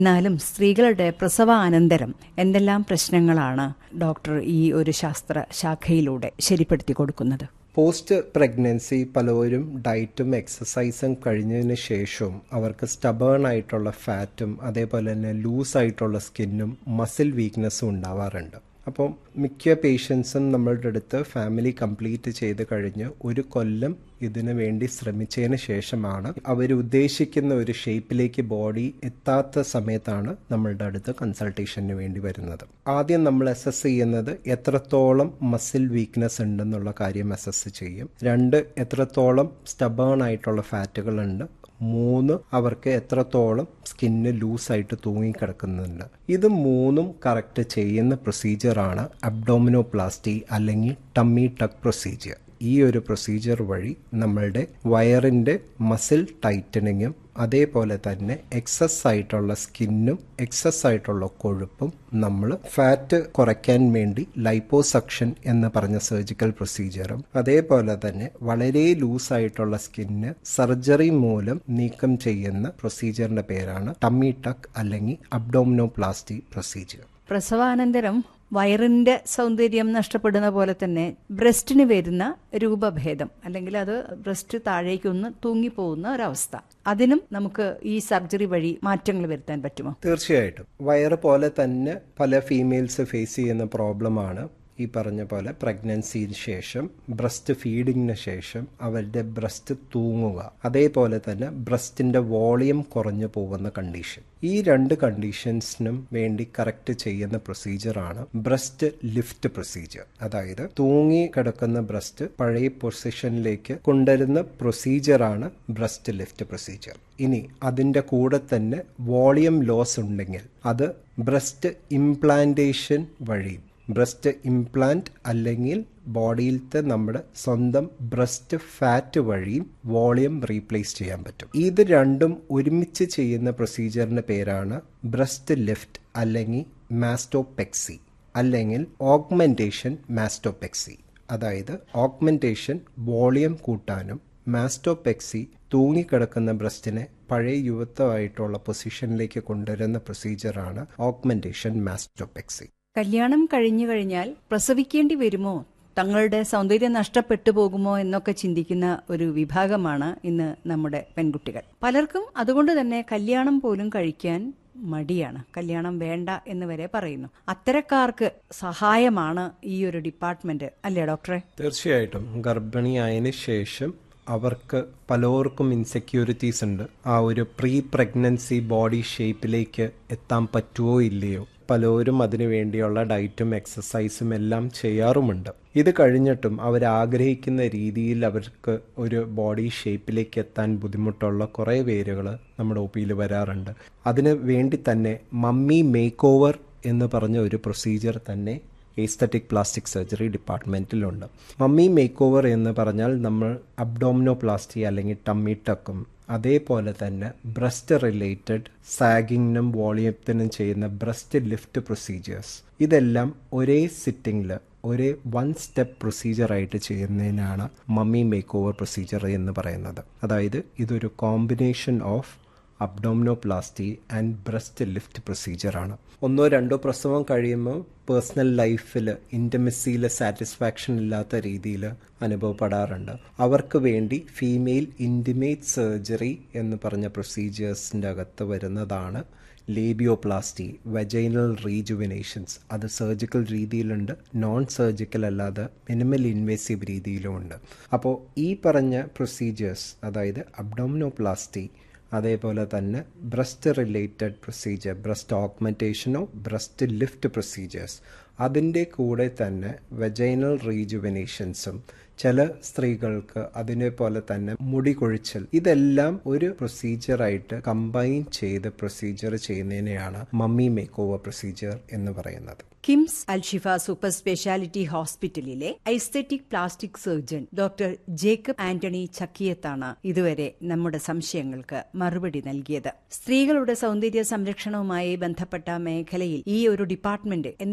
എന്നാലും സ്ത്രീകളുടെ പ്രസവാനന്തരം എന്തെല്ലാം പ്രശ്നങ്ങളാണ് ഡോക്ടർ ഈ ഒരു ശാസ്ത്ര ശാഖയിലൂടെ ശരിപ്പെടുത്തി കൊടുക്കുന്നത് പോസ്റ്റ് പ്രഗ്നൻസി പലരും ഡയറ്റും എക്സസൈസും കഴിഞ്ഞതിന് ശേഷവും അവർക്ക് സ്റ്റബേൺ ആയിട്ടുള്ള ഫാറ്റും അതേപോലെ തന്നെ ലൂസ് ആയിട്ടുള്ള സ്കിന്നും മസിൽ വീക്ക്നെസ്സും ഉണ്ടാവാറുണ്ട് അപ്പോൾ മിക്ക പേഷ്യൻസും നമ്മളുടെ അടുത്ത് ഫാമിലി കംപ്ലീറ്റ് ചെയ്ത് കഴിഞ്ഞ് ഒരു കൊല്ലം ഇതിനു വേണ്ടി ശ്രമിച്ചതിന് ശേഷമാണ് അവർ ഉദ്ദേശിക്കുന്ന ഒരു ഷേപ്പിലേക്ക് ബോഡി എത്താത്ത സമയത്താണ് നമ്മളുടെ അടുത്ത് കൺസൾട്ടേഷന് വേണ്ടി വരുന്നത് ആദ്യം നമ്മൾ അസസ് ചെയ്യുന്നത് എത്രത്തോളം മസിൽ വീക്ക്നെസ് ഉണ്ടെന്നുള്ള കാര്യം അസസ് ചെയ്യും രണ്ട് എത്രത്തോളം സ്റ്റബേൺ ആയിട്ടുള്ള ഫാറ്റുകൾ ഉണ്ട് മൂന്ന് അവർക്ക് എത്രത്തോളം സ്കിന്ന് ലൂസായിട്ട് തൂങ്ങിക്കിടക്കുന്നുണ്ട് ഇത് മൂന്നും കറക്റ്റ് ചെയ്യുന്ന പ്രൊസീജിയറാണ് അബ്ഡോമിനോപ്ലാസ്റ്റി അല്ലെങ്കിൽ ടമ്മി ടക്ക് പ്രൊസീജിയർ ഈ ഒരു പ്രൊസീജിയർ വഴി നമ്മളുടെ വയറിൻ്റെ മസിൽ ടൈറ്റനിങ്ങും അതേപോലെ തന്നെ എക്സസ് ആയിട്ടുള്ള സ്കിന്നും എക്സസ് ആയിട്ടുള്ള കൊഴുപ്പും നമ്മൾ ഫാറ്റ് കുറയ്ക്കാൻ വേണ്ടി ലൈപ്പോസക്ഷൻ എന്ന് പറഞ്ഞ സർജിക്കൽ പ്രൊസീജിയറും അതേപോലെ തന്നെ വളരെ ലൂസ് ആയിട്ടുള്ള സ്കിന്ന് സർജറി മൂലം നീക്കം ചെയ്യുന്ന പ്രൊസീജിയറിന്റെ പേരാണ് ടമ്മി ടക്ക് അല്ലെങ്കിൽ അബ്ഡോമിനോപ്ലാസ്റ്റി പ്രൊസീജിയർ പ്രസവാനന്തരം വയറിന്റെ സൗന്ദര്യം നഷ്ടപ്പെടുന്ന പോലെ തന്നെ ബ്രസ്റ്റിന് വരുന്ന രൂപഭേദം അല്ലെങ്കിൽ അത് ബ്രസ്റ്റ് താഴേക്കൊന്ന് തൂങ്ങിപ്പോകുന്ന ഒരവസ്ഥ അതിനും നമുക്ക് ഈ സർജറി വഴി മാറ്റങ്ങൾ വരുത്താൻ പറ്റുമോ തീർച്ചയായിട്ടും വയറ് പോലെ തന്നെ പല ഫീമെയിൽസ് ഫേസ് ചെയ്യുന്ന പ്രോബ്ലമാണ് ഈ പറഞ്ഞ പോലെ പ്രഗ്നൻസിന് ശേഷം ബ്രസ്റ്റ് ഫീഡിങ്ങിന് ശേഷം അവരുടെ ബ്രസ്റ്റ് തൂങ്ങുക അതേപോലെ തന്നെ ബ്രസ്റ്റിന്റെ വോളിയം കുറഞ്ഞു പോകുന്ന കണ്ടീഷൻ ഈ രണ്ട് കണ്ടീഷൻസിനും വേണ്ടി കറക്റ്റ് ചെയ്യുന്ന പ്രൊസീജിയറാണ് ബ്രസ്റ്റ് ലിഫ്റ്റ് പ്രൊസീജിയർ അതായത് തൂങ്ങി കിടക്കുന്ന ബ്രസ്റ്റ് പഴയ പൊസിഷനിലേക്ക് കൊണ്ടുവരുന്ന പ്രൊസീജിയറാണ് ബ്രസ്റ്റ് ലിഫ്റ്റ് പ്രൊസീജിയർ ഇനി അതിന്റെ കൂടെ തന്നെ വോളിയം ലോസ് ഉണ്ടെങ്കിൽ അത് ബ്രസ്റ്റ് ഇംപ്ലാന്റേഷൻ വഴി ബ്രസ്റ്റ് ഇംപ്ലാന്റ് അല്ലെങ്കിൽ ബോഡിയിലത്തെ നമ്മുടെ സ്വന്തം ബ്രസ്റ്റ് ഫാറ്റ് വഴിയും വോളിയം റീപ്ലേസ് ചെയ്യാൻ പറ്റും ഇത് രണ്ടും ഒരുമിച്ച് ചെയ്യുന്ന പ്രൊസീജിയറിന്റെ പേരാണ് ബ്രസ്റ്റ് ലിഫ്റ്റ് അല്ലെങ്കിൽ മാസ്റ്റോപെക്സി അല്ലെങ്കിൽ ഓഗ്മെന്റേഷൻ മാസ്റ്റോപെക്സി അതായത് ഓഗ്മെന്റേഷൻ വോളിയം കൂട്ടാനും മാസ്റ്റോപെക്സി തൂങ്ങിക്കിടക്കുന്ന ബ്രസ്റ്റിനെ പഴയ യുവത്വമായിട്ടുള്ള പൊസിഷനിലേക്ക് കൊണ്ടുവരുന്ന പ്രൊസീജിയറാണ് ഓഗ്മെന്റേഷൻ മാസ്റ്റോപെക്സി കല്യാണം കഴിഞ്ഞു കഴിഞ്ഞാൽ പ്രസവിക്കേണ്ടി വരുമോ തങ്ങളുടെ സൗന്ദര്യം നഷ്ടപ്പെട്ടു പോകുമോ എന്നൊക്കെ ചിന്തിക്കുന്ന ഒരു വിഭാഗമാണ് ഇന്ന് നമ്മുടെ പെൺകുട്ടികൾ പലർക്കും അതുകൊണ്ട് തന്നെ കല്യാണം പോലും കഴിക്കാൻ മടിയാണ് കല്യാണം വേണ്ട എന്ന് വരെ പറയുന്നു അത്തരക്കാർക്ക് സഹായമാണ് ഈ ഒരു ഡിപ്പാർട്ട്മെന്റ് അല്ലേ ഡോക്ടറെ തീർച്ചയായിട്ടും ഗർഭിണിയായതിനു ശേഷം അവർക്ക് പലർക്കും ഇൻസെക്യൂരിറ്റീസ് ഉണ്ട് ആ ഒരു പ്രീ പ്രഗ്നൻസി ബോഡി ഷേപ്പിലേക്ക് എത്താൻ പറ്റുമോ ഇല്ലയോ പലരും അതിനു വേണ്ടിയുള്ള ഡയറ്റും എക്സസൈസും എല്ലാം ചെയ്യാറുമുണ്ട് ഇത് കഴിഞ്ഞിട്ടും അവർ ആഗ്രഹിക്കുന്ന രീതിയിൽ അവർക്ക് ഒരു ബോഡി ഷേപ്പിലേക്ക് എത്താൻ ബുദ്ധിമുട്ടുള്ള കുറേ പേരുകൾ നമ്മുടെ ഒ പിയിൽ വരാറുണ്ട് അതിന് വേണ്ടി തന്നെ മമ്മി മേക്ക് ഓവർ എന്ന് പറഞ്ഞ ഒരു പ്രൊസീജിയർ തന്നെ എസ്തറ്റിക് പ്ലാസ്റ്റിക് സർജറി ഡിപ്പാർട്ട്മെൻറ്റിലുണ്ട് മമ്മി മേക്ക് ഓവർ എന്ന് പറഞ്ഞാൽ നമ്മൾ അബ്ഡോമിനോപ്ലാസ്റ്റി അല്ലെങ്കിൽ ടമ്മി ടക്കും അതേപോലെ തന്നെ ബ്രസ്റ്റ് റിലേറ്റഡ് സാഗിങ്ങിനും വോളിയത്തിനും ചെയ്യുന്ന ബ്രസ്റ്റ് ലിഫ്റ്റ് പ്രൊസീജിയേഴ്സ് ഇതെല്ലാം ഒരേ സിറ്റിങ്ങിൽ ഒരേ വൺ സ്റ്റെപ്പ് പ്രൊസീജിയർ ആയിട്ട് ചെയ്യുന്നതിനാണ് മമ്മി മേക്ക് ഓവർ പ്രൊസീജിയർ എന്ന് പറയുന്നത് അതായത് ഇതൊരു combination of abdominoplasty and breast lift പ്രൊസീജിയറാണ് ഒന്നോ രണ്ടോ പ്രസവം കഴിയുമ്പോൾ പേഴ്സണൽ ലൈഫിൽ ഇൻറ്റമസിയിൽ സാറ്റിസ്ഫാക്ഷൻ ഇല്ലാത്ത രീതിയിൽ അനുഭവപ്പെടാറുണ്ട് അവർക്ക് വേണ്ടി ഫീമെയിൽ ഇൻറ്റിമേറ്റ് സർജറി എന്ന് പറഞ്ഞ പ്രൊസീജിയേഴ്സിൻ്റെ അകത്ത് വരുന്നതാണ് ലേബിയോപ്ലാസ്റ്റി വജൈനൽ റീജുവിനേഷൻസ് അത് സർജിക്കൽ രീതിയിലുണ്ട് നോൺ സർജിക്കൽ അല്ലാതെ മിനിമൽ ഇൻവേസീവ് രീതിയിലുമുണ്ട് അപ്പോൾ ഈ പറഞ്ഞ പ്രൊസീജിയേഴ്സ് അതായത് അബ്ഡോമിനോപ്ലാസ്റ്റി അതേപോലെ തന്നെ ബ്രസ്റ്റ് റിലേറ്റഡ് പ്രൊസീജിയർ ബ്രസ്റ്റ് ഓഗ്മെൻറ്റേഷനോ ബ്രസ്റ്റ് ലിഫ്റ്റ് പ്രൊസീജിയേഴ്സ് അതിൻ്റെ കൂടെ തന്നെ വെജൈനൽ റീജുവനേഷൻസും ചില സ്ത്രീകൾക്ക് അതിനെ പോലെ തന്നെ മുടി കൊഴിച്ചൽ ഇതെല്ലാം ഒരു പ്രൊസീജിയറായിട്ട് കമ്പൈൻ ചെയ്ത് പ്രൊസീജിയർ ചെയ്യുന്നതിനെയാണ് മമ്മി മേക്ക് ഓവർ പ്രൊസീജിയർ എന്ന് പറയുന്നത് കിംസ് അൽഷിഫ സൂപ്പർ സ്പെഷ്യാലിറ്റി ഹോസ്പിറ്റലിലെ aesthetic plastic surgeon doctor Jacob Antony ചക്കിയത്താണ് ഇതുവരെ നമ്മുടെ സംശയങ്ങൾക്ക് മറുപടി നൽകിയത് സ്ത്രീകളുടെ സൗന്ദര്യ സംരക്ഷണവുമായി ബന്ധപ്പെട്ട മേഖലയിൽ ഈ ഒരു ഡിപ്പാർട്ട്മെന്റ് എന്തെല്ലാം കാര്യങ്ങൾ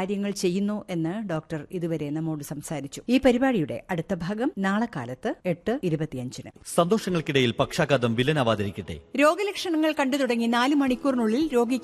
കാര്യങ്ങൾ ചെയ്യുന്നു എന്ന് ഡോക്ടർ ഇതുവരെ നമ്മോട് സംസാരിച്ചു ഈ പരിപാടിയുടെ അടുത്ത ഭാഗം നാളെ കാലത്ത് എട്ട് ഇരുപത്തിയഞ്ചിന് സന്തോഷങ്ങൾക്കിടയിൽ പക്ഷാഘാതം വില്ലനാവാതിരിക്കട്ടെ രോഗലക്ഷണങ്ങൾ കണ്ടു തുടങ്ങി നാല് മണിക്കൂറിനുള്ളിൽ രോഗിക്ക്